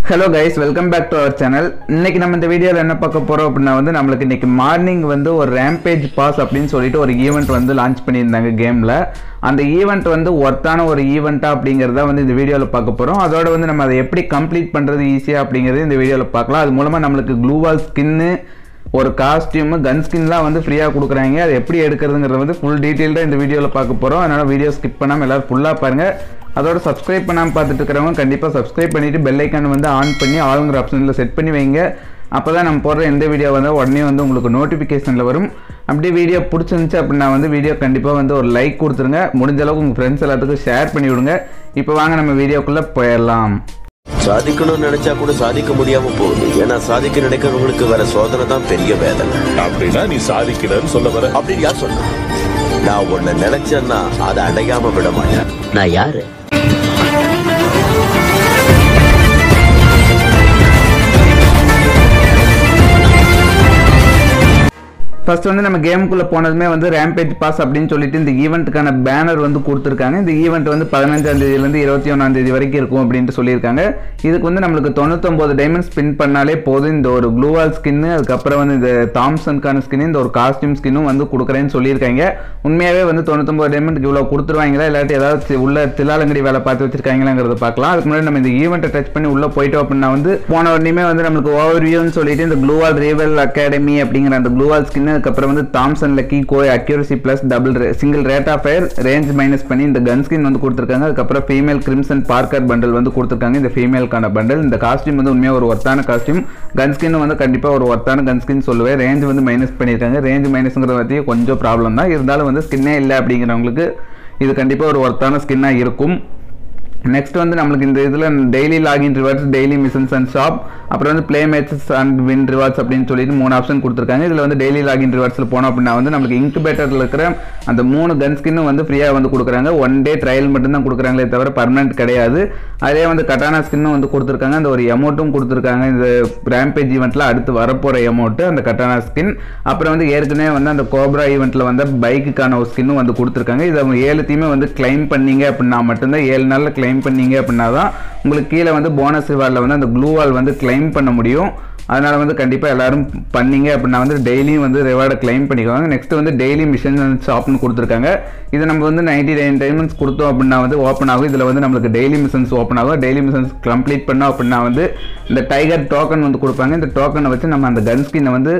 hello guys welcome back to our channel இன்னைக்கு நம்ம இந்த வீடியோவில் என்ன பார்க்க போகிறோம் அப்படின்னா வந்து நம்மளுக்கு இன்னைக்கு மார்னிங் வந்து ஒரு ரேம்பேஜ் பாஸ் அப்படின்னு சொல்லிட்டு ஒரு ஈவெண்ட் வந்து லான்ச் பண்ணியிருந்தாங்க கேமில் அந்த ஈவெண்ட் வந்து ஒர்த்தான ஒரு ஈவெண்ட்டா அப்படிங்கிறத வந்து இந்த வீடியோவில் பார்க்க போகிறோம் அதோட வந்து நம்ம அதை எப்படி கம்ப்ளீட் பண்ணுறது ஈஸியாக அப்படிங்கிறது இந்த வீடியோவில் பார்க்கலாம் அது மூலமாக நம்மளுக்கு க்ளூவால் ஸ்கின்னு ஒரு காஸ்டியூமு கன் ஸ்கின்லாம் வந்து ஃப்ரீயாக கொடுக்குறாங்க அது எப்படி எடுக்கிறதுங்கிறத வந்து ஃபுல் டீட்டெயில்டாக இந்த வீடியோவில் பார்க்க போகிறோம் அதனால் வீடியோ ஸ்கிப் பண்ணாமல் எல்லோரும் ஃபுல்லாக பாருங்கள் அதோட சப்ஸ்கிரைப் பண்ணாமல் பார்த்துட்டு இருக்கிறவங்க கண்டிப்பாக சப்ஸ்கிரைப் பண்ணிவிட்டு பெல் ஐக்கான் வந்து ஆன் பண்ணி ஆளுங்கிற ஆப்ஷனில் செட் பண்ணி வைங்க அப்போ தான் நம்ம போடுற எந்த வீடியோ வந்து உடனே வந்து உங்களுக்கு நோட்டிஃபிகேஷனில் வரும் அப்படியே வீடியோ பிடிச்சிருந்துச்சு அப்படின்னா வந்து வீடியோ கண்டிப்பாக வந்து ஒரு லைக் கொடுத்துருங்க முடிஞ்ச அளவுக்கு உங்கள் ஃப்ரெண்ட்ஸ் எல்லாத்துக்கும் ஷேர் பண்ணி விடுங்க இப்போ வாங்க நம்ம வீடியோக்குள்ளே போயிடலாம் சாதிக்கணும்னு நினைச்சா கூட சாதிக்க முடியாம போகுது ஏன்னா சாதிக்க நினைக்கிறவங்களுக்கு வர சோதனை தான் பெரிய வேதனை அப்படின்னா நீ சாதிக்கிறன்னு சொல்ல வர அப்படின்னு யார் சொன்னா நான் ஒண்ணு நினைச்சேன்னா அதை அடையாம விட மாட்டேன் நான் யாரு ஃபர்ஸ்ட் வந்து நம்ம கேமுக்குள்ளே போனதுமே வந்து ரேம்பேஜ் பாஸ் அப்படின்னு சொல்லிட்டு இந்த ஈவெண்ட்டுக்கான பேனர் வந்து கொடுத்துருக்காங்க இந்த ஈவெண்ட் வந்து பதினஞ்சாம் தேதியிலேருந்து இருபத்தி ஒன்றாம் தேதி வரைக்கும் இருக்கும் அப்படின்ட்டு சொல்லியிருக்காங்க இதுக்கு வந்து நம்மளுக்கு தொண்ணூத்தொம்பது டைமண்ட் ஸ்பின் பண்ணாலே போதும் இந்த ஒரு க்ளூவால் ஸ்கின்னு அதுக்கப்புறம் வந்து இந்த தாம்சனுக்கான ஸ்கின்னு இந்த ஒரு காஸ்டியூம் ஸ்கின்னும் வந்து கொடுக்குறேன்னு சொல்லியிருக்காங்க உண்மையாகவே வந்து தொண்ணூத்தொம்பது டைமண்ட்க்கு இவ்வளோ கொடுத்துருவாங்களா இல்லாட்டி ஏதாவது தி- உள்ள தில்லாலங்கடி வேலை பார்த்து வச்சிருக்காங்களாங்கிறத பார்க்கலாம் அதுக்கு முன்னாடி நம்ம இந்த ஈவெண்ட்டை டச் பண்ணி உள்ளே போயிட்டோம் அப்படின்னா வந்து போன உடனே வந்து நம்மளுக்கு ஓவர் வியூன்னு சொல்லிட்டு இந்த க்ளூவால் ரேவல் அகாடமி அப்படிங்கிற அந்த க்ளூவால் ஸ்கின் அதுக்கப்புறம் வந்து தாம்சன் லக்கி கோய் accuracy plus double single rate of fire range minus பண்ணி இந்த கன் ஸ்கின் வந்து கொடுத்துருக்காங்க அதுக்கப்புறம் ஃபீமேல் கிரிம்சன் பார்க்கர் பண்டல் வந்து கொடுத்துருக்காங்க இந்த ஃபீமேலுக்கான பண்டல் இந்த காஸ்டியூம் வந்து உண்மையாக ஒரு ஒர்த்தான காஸ்டியூம் கன் ஸ்கின் வந்து கண்டிப்பாக ஒரு ஒர்த்தான கன் ஸ்கின் சொல்லுவேன் ரேஞ்ச் வந்து மைனஸ் பண்ணியிருக்காங்க ரேஞ்ச் மைனஸ்ங்கிறத பற்றி கொஞ்சம் ப்ராப்ளம் தான் இருந்தாலும் வந்து ஸ்கின்னே இல்லை அப்படிங்கிறவங்களுக்கு இது கண்டிப்பாக ஒரு ஒர்த்தான ஸ்கின்னாக இருக்கும் நெக்ஸ்ட் வந்து நம்மளுக்கு இந்த இதில் daily login rewards daily missions and shop அப்புறம் வந்து play matches and win rewards அப்படின்னு சொல்லிட்டு மூணு ஆப்ஷன் கொடுத்துருக்காங்க இதில் வந்து டெய்லி லாகின் ரிவார்ட்ஸில் போனோம் அப்படின்னா வந்து நம்மளுக்கு இன்குபேட்டரில் இருக்கிற அந்த மூணு கன் ஸ்கின்னும் வந்து ஃப்ரீயாக வந்து கொடுக்குறாங்க ஒன் டே ட்ரையல் மட்டும்தான் கொடுக்குறாங்களே தவிர பர்மனெண்ட் கிடையாது அதே வந்து கட்டானா ஸ்கின்னும் வந்து கொடுத்துருக்காங்க அந்த ஒரு அமௌண்ட்டும் கொடுத்துருக்காங்க இந்த ரேம்பேஜ் ஈவெண்ட்டில் அடுத்து வரப்போகிற அமௌண்ட்டு அந்த கட்டானா ஸ்கின் அப்புறம் வந்து ஏற்கனவே வந்து அந்த கோப்ரா ஈவெண்ட்டில் வந்த பைக்குக்கான ஒரு ஸ்கின்னும் வந்து கொடுத்துருக்காங்க இதை அவங்க ஏழுத்தையுமே வந்து கிளைம் பண்ணீங்க அப்படின்னா மட்டும்தான் ஏழு நாளில் கிளைம் பண்ணீங்க அப்படின்னா தான் உங்களுக்கு கீழே வந்து போனஸ் ரிவார்டில் வந்து அந்த க்ளூ வால் வந்து கிளைம் பண்ண முடியும் அதனால் வந்து கண்டிப்பாக எல்லாரும் பண்ணீங்க அப்படின்னா வந்து டெய்லியும் வந்து ரிவார்டை கிளைம் பண்ணிக்குவாங்க நெக்ஸ்ட் வந்து டெய்லி மிஷன் ஷாப்னு கொடுத்துருக்காங்க இது நம்ம வந்து நைன்டி நைன் டைமண்ட்ஸ் கொடுத்தோம் அப்படின்னா வந்து ஓப்பன் ஆகும் இதில் வந்து நம்மளுக்கு டெய்லி மிஷன்ஸ் ஓப்பன் ஆகும் டெய்லி மிஷன்ஸ் கம்ப்ளீட் பண்ணோம் அப்படின்னா வந்து இந்த டைகர் டோக்கன் வந்து கொடுப்பாங்க இந்த டோக்கனை வச்சு நம்ம அந்த கன் ஸ்கின்னை வந்து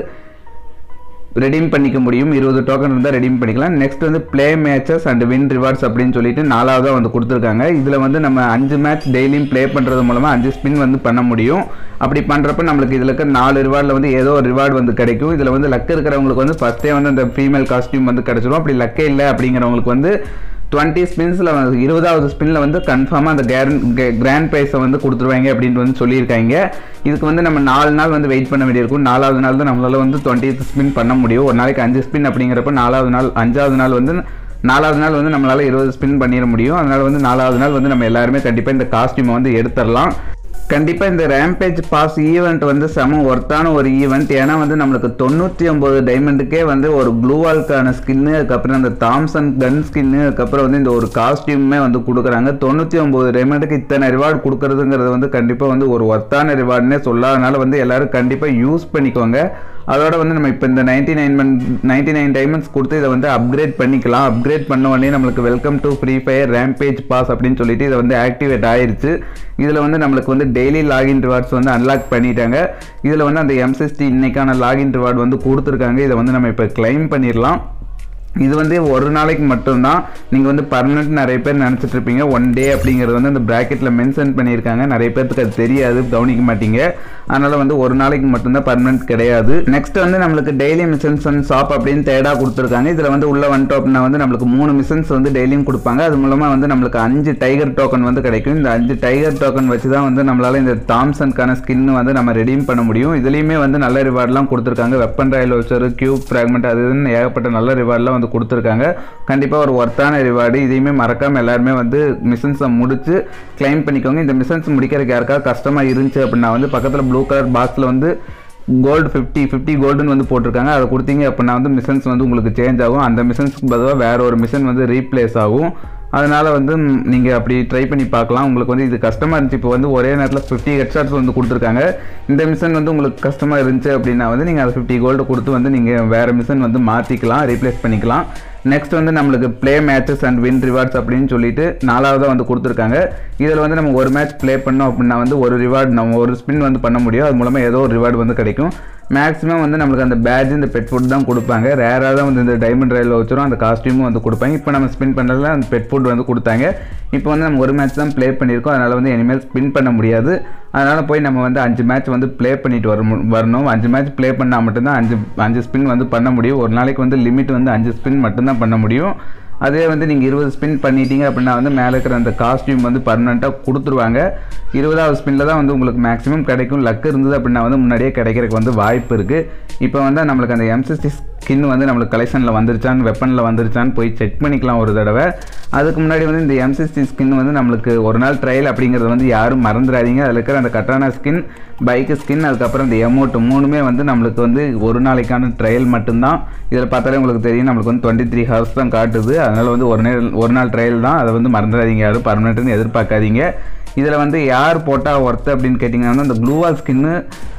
ரெடீம் பண்ணிக்க முடியும் இருபது டோக்கன் இருந்தால் ரெடீம் பண்ணிக்கலாம் நெக்ஸ்ட் வந்து play matches and win rewards அப்படின்னு சொல்லிட்டு நாலாவதாக வந்து கொடுத்துருக்காங்க இதில் வந்து நம்ம அஞ்சு மேட்ச் டெய்லியும் ப்ளே பண்ணுறது மூலமாக அஞ்சு ஸ்பின் வந்து பண்ண முடியும் அப்படி பண்ணுறப்ப நம்மளுக்கு இதில் இருக்க நாலு ரிவார்டில் வந்து ஏதோ ஒரு ரிவார்டு வந்து கிடைக்கும் இதில் வந்து லக் இருக்கிறவங்களுக்கு வந்து ஃபஸ்ட்டே வந்து அந்த ஃபீமேல் காஸ்டியூம் வந்து கிடச்சிரும் அப்படி லக்கே இல்லை அப்படிங்கிறவங்களுக்கு வந்து டுவெண்ட்டி ஸ்பின்ஸில் வந்து இருபதாவது ஸ்பின்னில் வந்து கன்ஃபார்மாக அந்த கேரன் கிராண்ட் ப்ரைஸை வந்து கொடுத்துருவாங்க அப்படின்ட்டு வந்து சொல்லியிருக்காங்க இதுக்கு வந்து நம்ம நாலு நாள் வந்து வெயிட் பண்ண வேண்டியிருக்கும் நாலாவது நாள் தான் நம்மளால் வந்து டுவெண்ட்டி ஸ்பின் பண்ண முடியும் ஒரு நாளைக்கு அஞ்சு ஸ்பின் அப்படிங்கிறப்ப நாலாவது நாள் அஞ்சாவது நாள் வந்து நாலாவது நாள் வந்து நம்மளால் இருபது ஸ்பின் பண்ணிட முடியும் அதனால் வந்து நாலாவது நாள் வந்து நம்ம எல்லாருமே கண்டிப்பாக இந்த காஸ்டியூமை வந்து எடுத்துடலாம் கண்டிப்பாக இந்த ரேம்பேஜ் பாஸ் ஈவெண்ட் வந்து செம ஒர்த்தான ஒரு ஈவெண்ட் ஏன்னா வந்து நம்மளுக்கு தொண்ணூற்றி ஒம்பது டைமண்டுக்கே வந்து ஒரு க்ளூவால்க்கான ஸ்கின்னு அதுக்கப்புறம் அந்த தாம்சன் கன் ஸ்கின்னு அதுக்கப்புறம் வந்து இந்த ஒரு காஸ்டியூமே வந்து கொடுக்குறாங்க தொண்ணூற்றி ஒம்பது டைமண்டுக்கு இத்தனை ரிவார்டு கொடுக்குறதுங்கிறது வந்து கண்டிப்பாக வந்து ஒரு ஒர்த்தான ரிவார்டுனே சொல்லாதனால வந்து எல்லாரும் கண்டிப்பாக யூஸ் பண்ணிக்கோங்க அதோட வந்து நம்ம இப்போ இந்த ninety nine ninety nine diamonds கொடுத்து இதை வந்து அப்கிரேட் பண்ணிக்கலாம் அப்கிரேட் பண்ண உடனே நம்மளுக்கு welcome to Free Fire rampage pass அப்படின்னு சொல்லிட்டு இதை வந்து ஆக்டிவேட் ஆயிருச்சு இதில் வந்து நம்மளுக்கு வந்து டெய்லி லாகின் ரிவார்ட்ஸ் வந்து அன்லாக் பண்ணிட்டாங்க இதில் வந்து அந்த எம்சிஎஸ்டி இன்னைக்கான லாகின் ரிவார்டு வந்து கொடுத்துருக்காங்க இதை வந்து நம்ம இப்போ கிளைம் பண்ணிடலாம் இது வந்து ஒரு நாளைக்கு மட்டும்தான் நீங்கள் வந்து பர்மனெண்ட் நிறைய பேர் நினச்சிட்டு இருப்பீங்க ஒன் டே அப்படிங்கிறது வந்து அந்த ப்ராக்கெட்டில் மென்ஷன் பண்ணியிருக்காங்க நிறைய பேர்த்துக்கு அது தெரியாது கவனிக்க மாட்டீங்க அதனால் வந்து ஒரு நாளைக்கு மட்டும்தான் பர்மனெண்ட் கிடையாது நெக்ஸ்ட் வந்து நம்மளுக்கு டெய்லி மிஷன்ஸ் அண்ட் ஷாப் அப்படின்னு தேடாக கொடுத்துருக்காங்க இதில் வந்து உள்ள வந்துட்டோம் அப்படின்னா வந்து நம்மளுக்கு மூணு மிஷன்ஸ் வந்து டெய்லியும் கொடுப்பாங்க அது மூலமாக வந்து நம்மளுக்கு அஞ்சு டைகர் டோக்கன் வந்து கிடைக்கும் இந்த அஞ்சு டைகர் டோக்கன் வச்சு தான் வந்து நம்மளால் இந்த தாம்சனுக்கான ஸ்கின் வந்து நம்ம ரெடீம் பண்ண முடியும் இதுலேயுமே வந்து நல்ல ரிவார்ட்லாம் கொடுத்துருக்காங்க weapon royale voucher cube fragment அது இதுன்னு ஏகப்பட்ட நல்ல ரிவார்ட்லாம் வந்து கொடுத்துருக்காங்க கண்டிப்பாக ஒரு ஒர்த்தான ரிவார்டு இதையுமே மறக்காமல் எல்லாருமே வந்து மிஷன்ஸை முடிச்சு கிளைம் பண்ணிக்கோங்க இந்த மிஷன்ஸ் முடிக்கிறதுக்கு யாருக்காவது கஷ்டமாக இருந்துச்சு அப்படின்னா வந்து பக்கத்தில் ப்ளூ கலர் பாக்ஸில் வந்து கோல்டு ஃபிஃப்டி ஃபிஃப்டி கோல்டுன்னு வந்து போட்டிருக்காங்க அதை கொடுத்தீங்க அப்படின்னா வந்து மிஷன்ஸ் வந்து உங்களுக்கு சேஞ்ச் ஆகும் அந்த மிஷன்ஸ்க்கு பதிலாக வேற ஒரு மிஷன் வந்து ரீப்ளேஸ் ஆகும் அதனால் வந்து நீங்கள் அப்படி ட்ரை பண்ணி பார்க்கலாம் உங்களுக்கு வந்து இது கஷ்டமாக இருந்துச்சு இப்போ வந்து ஒரே நேரத்தில் ஃபிஃப்டி ஹெட்ஷாட்ஸ் வந்து கொடுத்துருக்காங்க இந்த மிஷின் வந்து உங்களுக்கு கஷ்டமாக இருந்துச்சு அப்படின்னா வந்து நீங்கள் அதை ஃபிஃப்டி கோல்டு கொடுத்து வந்து நீங்கள் வேறு மிஷின் வந்து மாற்றிக்கலாம் ரீப்ளேஸ் பண்ணிக்கலாம் நெக்ஸ்ட் வந்து நம்மளுக்கு play matches and win rewards அப்படின்னு சொல்லிட்டு நாலாவதாக வந்து கொடுத்துருக்காங்க இதில் வந்து நம்ம ஒரு மேட்ச் ப்ளே பண்ணோம் அப்படின்னா வந்து ஒரு ரிவார்டு நம்ம ஒரு ஸ்பின் வந்து பண்ண முடியும் அது மூலமாக ஏதோ ஒரு ரிவார்டு வந்து கிடைக்கும் மேக்ஸிமம் வந்து நம்மளுக்கு அந்த பேட்ச் இந்த பெட் ஃபுட் தான் கொடுப்பாங்க ரேராக தான் வந்து இந்த டைமண்ட் ரயில் வச்சிரும் அந்த காஸ்டியூமும் வந்து கொடுப்பாங்க இப்போ நம்ம ஸ்பின் பண்ணுறதுல அந்த பெட் ஃபுட் வந்து கொடுத்தாங்க இப்போ வந்து நம்ம ஒரு மேட்ச் தான் ப்ளே பண்ணியிருக்கோம் அதனால் வந்து இனிமேல் ஸ்பின் பண்ண முடியாது அதனால் போய் நம்ம வந்து அஞ்சு மேட்ச் வந்து ப்ளே பண்ணிட்டு வர வரணும் அஞ்சு மேட்ச் ப்ளே பண்ணால் மட்டும்தான் அஞ்சு அஞ்சு ஸ்பின் வந்து பண்ண முடியும் ஒரு நாளைக்கு வந்து லிமிட் வந்து அஞ்சு ஸ்பின் மட்டும்தான் பண்ண முடியும் அதே வந்து நீங்கள் இருபது ஸ்பின் பண்ணிட்டீங்க அப்படின்னா வந்து மேலே இருக்கிற அந்த காஸ்டியூம் வந்து பர்மனெண்ட்டாக கொடுத்துருவாங்க இருபதாவது ஸ்பின்னில் தான் வந்து உங்களுக்கு மேக்ஸிமம் கிடைக்கும் லக் இருந்தது அப்படின்னா வந்து முன்னாடியே கிடைக்கிறதுக்கு வந்து வாய்ப்பு இருக்குது இப்போ வந்து நம்மளுக்கு அந்த எம்சிசி ஸ்கின் வந்து நம்மளுக்கு கலெக்ஷனில் வந்துருச்சான்னு வெப்பனில் வந்துருச்சான்னு போய் செக் பண்ணிக்கலாம் ஒரு தடவை அதுக்கு முன்னாடி வந்து இந்த எம்சிசி ஸ்கின் வந்து நம்மளுக்கு ஒரு நாள் ட்ரையல் அப்படிங்கிறது வந்து யாரும் மறந்துடாதீங்க அதில் இருக்கிற அந்த கட்டான ஸ்கின் பைக்கு ஸ்கின் அதுக்கப்புறம் இந்த எமௌண்ட் மூணுமே வந்து நம்மளுக்கு வந்து ஒரு நாளைக்கான ட்ரையல் மட்டும்தான் இதில் பார்த்தாலே உங்களுக்கு தெரியும் நம்மளுக்கு வந்து டுவெண்ட்டி த்ரீ ஹவர்ஸ் தான் காட்டுது அதனால் வந்து ஒரு நேரம் ஒரு நாள் ட்ரையல் தான் அதை வந்து மறந்துடாதீங்க யாரும் பர்மனெண்ட்னு எதிர்பார்க்காதீங்க இதில் வந்து யார் போட்டால் ஒர்த்து அப்படின்னு கேட்டிங்கன்னா வந்து அந்த க்ளூவால் ஸ்கின்னு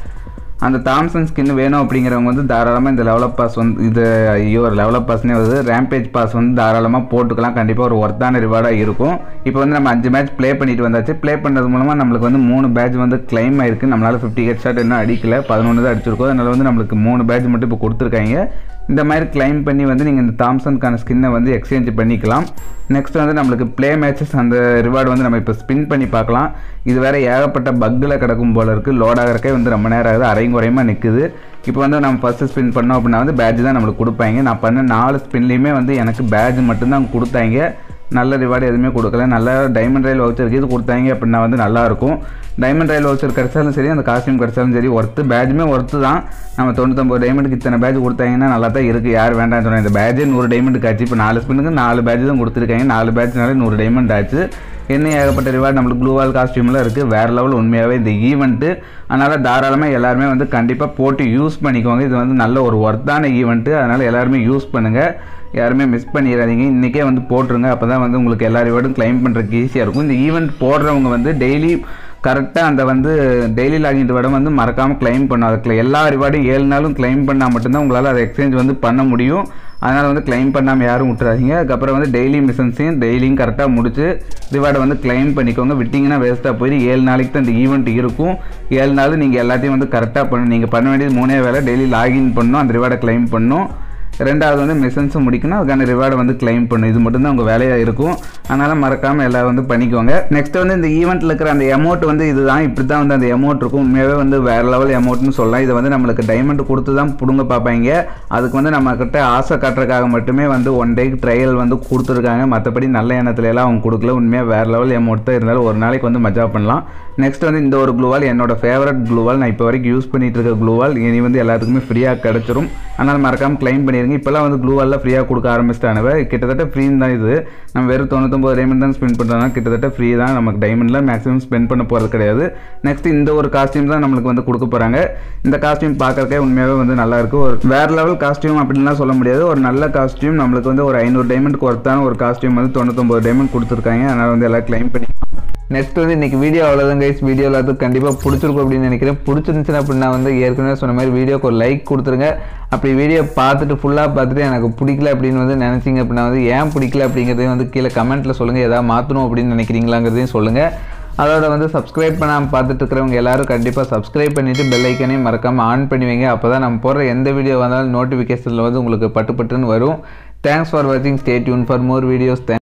அந்த தாம்சன் ஸ்கின் வேணும் அப்படிங்கிறவங்க வந்து தாராளமாக இந்த லெவலப் பாஸ் வந்து இது ஐயோ ஒரு லெவலப் பாஸ்னே வருது ரேம்பேஜ் பாஸ் வந்து தாராளமாக போட்டுக்கலாம் கண்டிப்பாக ஒரு ஒர்த்தான ரிவார்டாக இருக்கும் இப்போ வந்து நம்ம அஞ்சு மேட்ச் ப்ளே பண்ணிட்டு வந்தாச்சு ப்ளே பண்ணுறது மூலமாக நம்மளுக்கு வந்து மூணு பேட்ச் வந்து கிளைம் ஆயிருக்கு நம்மளால் ஃபிஃப்டி ஹெட் ஷாட் இன்னும் அடிக்கல பதினொன்று தான் அடிச்சிருக்கோம் அதனால் வந்து நம்மளுக்கு மூணு பேட்ச் மட்டும் இப்போ கொடுத்துருக்காங்க இந்த மாதிரி கிளைம் பண்ணி வந்து நீங்கள் இந்த தாம்சனுக்கான ஸ்கின்னை வந்து எக்ஸ்சேஞ்ச் பண்ணிக்கலாம் நெக்ஸ்ட் வந்து நம்மளுக்கு ப்ளே மேட்சஸ் அந்த ரிவார்டு வந்து நம்ம இப்போ ஸ்பின் பண்ணி பார்க்கலாம் இது வேற ஏகப்பட்ட பக்கில் கிடக்கும் போல இருக்குது லோட் ஆகிறக்கே வந்து ரொம்ப நேரம் ஆகுது அரையும் குறையுமா நிற்குது இப்போ வந்து நம்ம ஃபஸ்ட்டு ஸ்பின் பண்ணோம் அப்படின்னா வந்து பேட்ச் தான் நம்மளுக்கு கொடுப்பாங்க நான் பண்ண நாலு ஸ்பின்லேயுமே வந்து எனக்கு பேட்ச் மட்டும்தான் கொடுத்தாங்க நல்ல ரிவார்டு எதுவுமே கொடுக்கல நல்ல டைமண்ட் ரயில் வவுச்சருக்கு இது கொடுத்தாங்க அப்படின்னா வந்து நல்லாயிருக்கும் டைமண்ட் ரயில் வவுச்சர் கிடைச்சாலும் சரி அந்த காஸ்டியூம் கிடைச்சாலும் சரி ஒர்த்து பேட்சுமே ஒர்த்து தான் நம்ம தொண்ணூத்தொம்பது டைமண்டுக்கு இத்தனை பேட்ச் கொடுத்தாங்கன்னா நல்லா தான் இருக்குது யார் வேண்டாம்னு சொன்னாங்க இந்த பேட்சே நூறு டைமண்டுக்கு ஆச்சு இப்போ நாலு ஸ்பின்னுக்கு நாலு பேட்ச் தான் கொடுத்துருக்காங்க நாலு பேட்ச்னாலே நூறு டைமண்ட் ஆச்சு என்ன ஏகப்பட்ட ரிவார்டு நம்மளுக்கு க்ளூவால் காஸ்டியூம்லாம் இருக்குது வேறு லெவல் உண்மையாகவே இந்த ஈவெண்ட்டு அதனால் தாராளமாக எல்லாருமே வந்து கண்டிப்பாக போட்டு யூஸ் பண்ணிக்கோங்க இது வந்து நல்ல ஒரு ஒர்த்தான ஈவெண்ட்டு அதனால் எல்லாருமே யூஸ் பண்ணுங்கள் யாருமே மிஸ் பண்ணிடாதீங்க இன்றைக்கே வந்து போட்டுருங்க அப்போ தான் வந்து உங்களுக்கு எல்லா ரிவார்டும் க்ளைம் பண்ணுறதுக்கு ஈஸியாக இருக்கும் இந்த ஈவெண்ட் போடுறவங்க வந்து டெய்லி கரெக்டாக அந்த வந்து டெய்லி லாகின் ரிவார்டும் வந்து மறக்காமல் க்ளைம் பண்ணும் அதுக்குள்ள எல்லா ரிவார்டும் ஏழு நாளும் க்ளைம் பண்ணால் மட்டும்தான் உங்களால் அதை எக்ஸ்சேஞ்ச் வந்து பண்ண முடியும் அதனால் வந்து க்ளைம் பண்ணாமல் யாரும் விட்டுறாதீங்க அதுக்கப்புறம் வந்து டெய்லி மிஷன்ஸையும் டெய்லியும் கரெக்டாக முடிச்சு ரிவார்டை வந்து க்ளைம் பண்ணிக்கோங்க விட்டிங்கன்னா வேஸ்ட்டாக போயிடும் ஏழு நாளைக்கு தான் இந்த ஈவெண்ட் இருக்கும் ஏழு நாள் நீங்கள் எல்லாத்தையும் வந்து கரெக்டாக பண்ணணும் நீங்கள் பண்ண வேண்டியது மூணே வேலை டெய்லி லாகின் பண்ணணும் அந்த ரிவார்டை க்ளைம் பண்ணணும் ரெண்டாவது வந்து மிஷன்ஸும் முடிக்கணும் அதுக்கான ரிவார்டை வந்து கிளைம் பண்ணும் இது மட்டும்தான் உங்கள் வேலையாக இருக்கும் அதனால் மறக்காமல் எல்லாம் வந்து பண்ணிக்கோங்க நெக்ஸ்ட் வந்து இந்த ஈவெண்ட்டில் இருக்கிற அந்த அமௌண்ட் வந்து இதுதான் இப்படி தான் வந்து அந்த அமௌண்ட் இருக்கும் உண்மையாகவே வந்து வேறு லெவல் அமௌண்ட்னு சொல்லலாம் இதை வந்து நம்மளுக்கு டைமண்ட் கொடுத்து தான் பிடுங்க பார்ப்பாங்க அதுக்கு வந்து நம்மக்கிட்ட ஆசை காட்டுறதுக்காக மட்டுமே வந்து ஒன் டேக்கு ட்ரையல் வந்து கொடுத்துருக்காங்க மற்றபடி நல்ல எண்ணத்துல எல்லாம் அவங்க கொடுக்கல உண்மையாக வேறு லெவல் அமௌண்ட் தான் இருந்தாலும் ஒரு நாளைக்கு வந்து மஜா பண்ணலாம் நெக்ஸ்ட் வந்து இந்த ஒரு க்ளூவால் என்னோட ஃபேவரட் க்ளூவால் நான் இப்போ வரைக்கும் யூஸ் பண்ணிட்டு இருக்க க்ளூவால் இனி வந்து எல்லாத்துக்குமே ஃப்ரீயாக கிடச்சிரும் அதனால் மறக்காமல் க்ளைம் பண்ணிடுங்க இப்போல்லாம் வந்து க்ளூவாலில் ஃப்ரீயாக கொடுக்க ஆரம்பிச்சிட்டானுவ கிட்டத்தட்ட ஃப்ரீ தான் இது நம்ம வெறும் தொண்ணூத்தொம்பது டைமண்ட் தான் ஸ்பெண்ட் பண்ணுறோம்னா கிட்டத்தட்ட ஃப்ரீ தான் நமக்கு டைமண்டில் மேக்ஸிமம் ஸ்பெண்ட் பண்ண போகிறது கிடையாது நெக்ஸ்ட் இந்த ஒரு காஸ்டியூம் தான் நம்மளுக்கு வந்து கொடுக்க போகிறாங்க இந்த காஸ்டியூம் பார்க்கறக்கே உண்மையாகவே வந்து நல்லா இருக்கு ஒரு வேறு லெவல் காஸ்டியூம் அப்படின்லாம் சொல்ல முடியாது ஒரு நல்ல காஸ்டியூம் நம்மளுக்கு வந்து ஒரு ஐநூறு டைமண்ட்க்கு ஒர்த்தான ஒரு காஸ்டியூம் வந்து தொண்ணூத்தொம்பது டைமண்ட் கொடுத்துருக்காங்க அதனால் வந்து எல்லாம் க்ளைம் பண்ணி நெக்ஸ்ட் வந்து இன்னைக்கு வீடியோ அவ்வளோதான் கைஸ் வீடியோ எல்லாத்துக்கும் கண்டிப்பாக பிடிச்சிருக்கும் அப்படின்னு நினைக்கிறேன் பிடிச்சிருந்துச்சுன்னா அப்படின்னா வந்து ஏற்கனவே சொன்ன மாதிரி வீடியோக்கு ஒரு லைக் கொடுத்துருங்க அப்படி வீடியோ பார்த்துட்டு ஃபுல்லாக பார்த்துட்டு எனக்கு பிடிக்கல அப்படின்னு வந்து நினச்சிங்க அப்படின்னா வந்து ஏன் பிடிக்கல அப்படிங்கிறதையும் வந்து கீழே கமெண்ட்டில் சொல்லுங்கள் எதாவது மாற்றணும் அப்படின்னு நினைக்கிறீங்களாங்கிறதையும் சொல்லுங்கள் அதோட வந்து சப்ஸ்கிரைப் பண்ணாமல் பார்த்துட்டு இருக்கிறவங்க எல்லாரும் கண்டிப்பாக சப்ஸ்கிரைப் பண்ணிவிட்டு பெல் ஐக்கனையும் மறக்காமல் ஆன் பண்ணி வைங்க அப்போ தான் நம்ம போடுற எந்த வீடியோ வந்தாலும் நோட்டிஃபிகேஷனில் வந்து உங்களுக்கு பட்டு பட்டுன்னு வரும் தேங்க்ஸ் ஃபார் வாட்சிங் stay tuned for more videos